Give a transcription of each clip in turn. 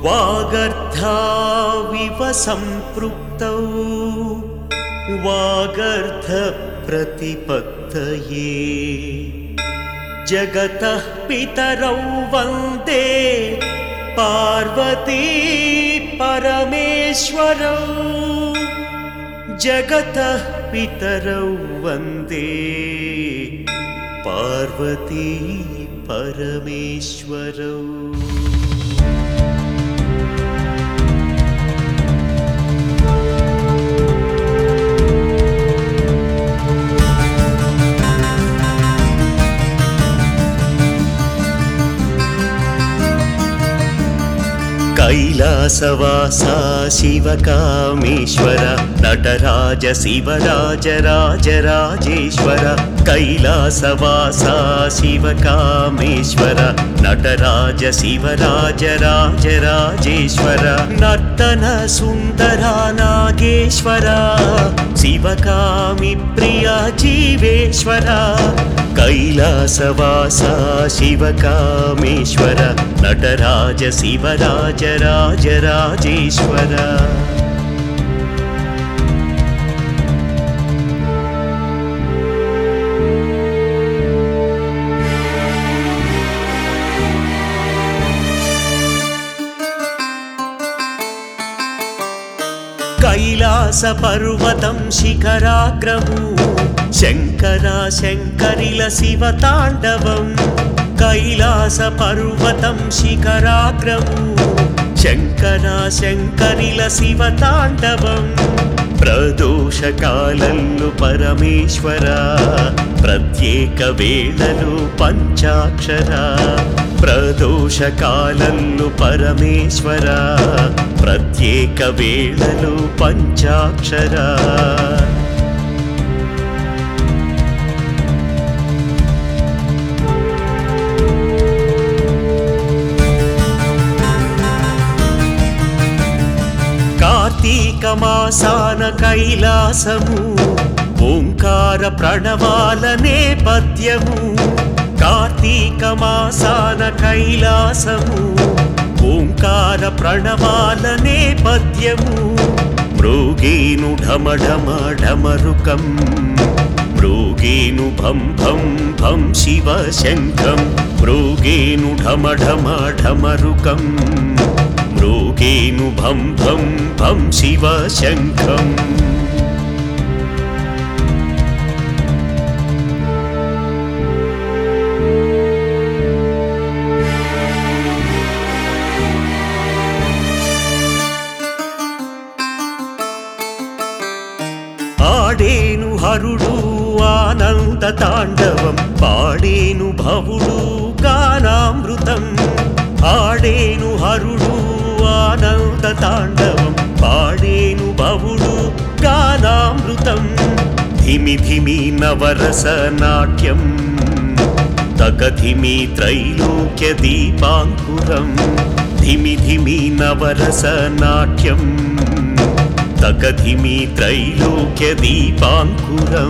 वागर्धाविव सम्पृक्तौ वागर्धप्रतिपत्तये जगतः पितरौ वन्दे पार्वती परमेश्वरौ जगतः पितरौ वन्दे पार्वती परमेश्वरौ कैलासवासा शिवकामेश्वर नटराज शिवराज राजराजेश्वर कैलासवासा शिवकामेश्वर नटराज शिवराज राजराजेश्वर नर्तन सुन्दरा नागेश्वर शिवकामि प्रिया जीवेश्वर कैलासवासा शिवकामेश्वर नटराज शिवराज राजराजेश्वर कैलासपर्वतं शिखराग्रमु शङ्करा शङ्करिल शिवताण्डवम् कैलासपर्वतं शिखराग्रमु शङ्करा शङ्करिल शिवताण्डवम् ప్రదోషకాలంలో పరమేశ్వర ప్రత్యేక వేళలు పంచాక్షర ప్రదోషకాలంలో పరమేశ్వర ప్రత్యేక వేళలు పంచాక్షర కార్తీక మాసాన కైలాసము ఓంకార ప్రణవాల నేపథ్యము కార్తీక మాసాన కైలాసము ఓంకార ప్రణవాల నేపథ్యము మృగేను ఢమఢమ ఢమరుకం మృగేను భం భం భం శివ శంఖం మృగేను ఢమఢమ ఢమరుకం మృగేను భం భం భం శివ శంఖం ఆడేను హరుడు ఆనంద తాండవం పాడేను భవుడు గానామృతం ఆడేను హరుడు ఆనంద తాండవం పాడేను భవుడు గానామృతం ధిమి ధిమి నవరస నాట్యం తగధిమి త్రైలోక్య దీపాంకురం ధిమి ధిమి నవరస నాట్యం తగధిమి త్రైలోక్య దీపాంకురం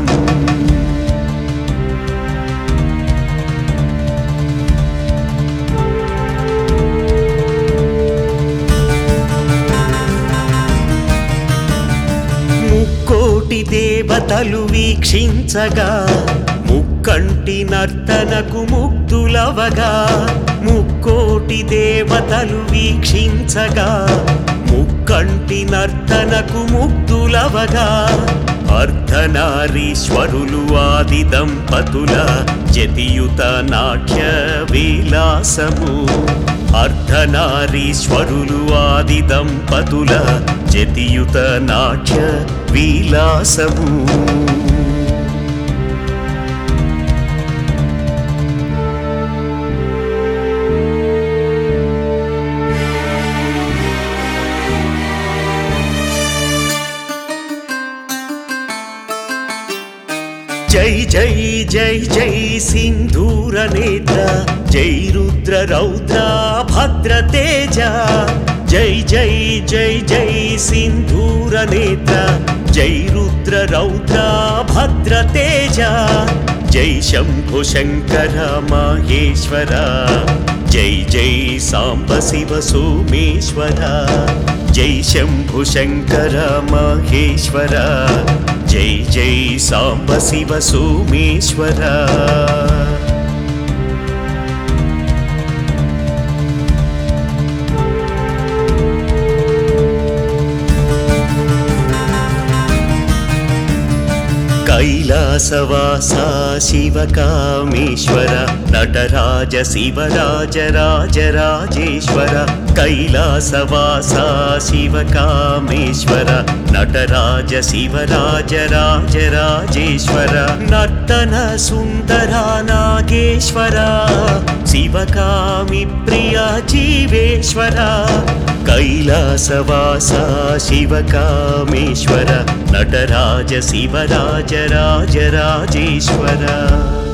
ముక్కోటి దేవతలు వీక్షించగా ముక్కంటి నర్తనకు ముగ్ధులవగా ముక్కోటి దేవతలు వీక్షించగా ముక్కంటి నర్తనకు ముగ్ధులవగా అర్ధనారీశ్వరులు ఆది దంపతుల జతియుత నాట్య విలాసము అర్ధనారీశ్వరులు ఆది దంపతుల జతియుత నాట్య విలాసము జై జై జై జై సింధూర నేత్ర జై రుద్ర రౌద్ర భద్ర తేజ జై జై జై జై సింధూర నేత్ర జై రుద్ర రౌద్ర భద్ర తేజ జై శంభు శంకర మహేశ్వర జై జై సాంబ శివ సోమేశ్వర జై శంభు శంకర మహేశ్వర జై జై సాంబ శివ సోమేశ్వర కైలాసవాస శివకామేశ్వర నటరాజ శివరాజ రాజ రాజేశ్వర కైలాసవాస శివకామేశ్వర నటరాజ శివరాజ రాజ రాజేశ్వర నర్తన సుందర నాగేశ్వర శివకామి ప్రియ జీవేశ్వర కైలాసవాస శివకామేశ్వర నటరాజ శివరాజ రాజ రాజేశ్వర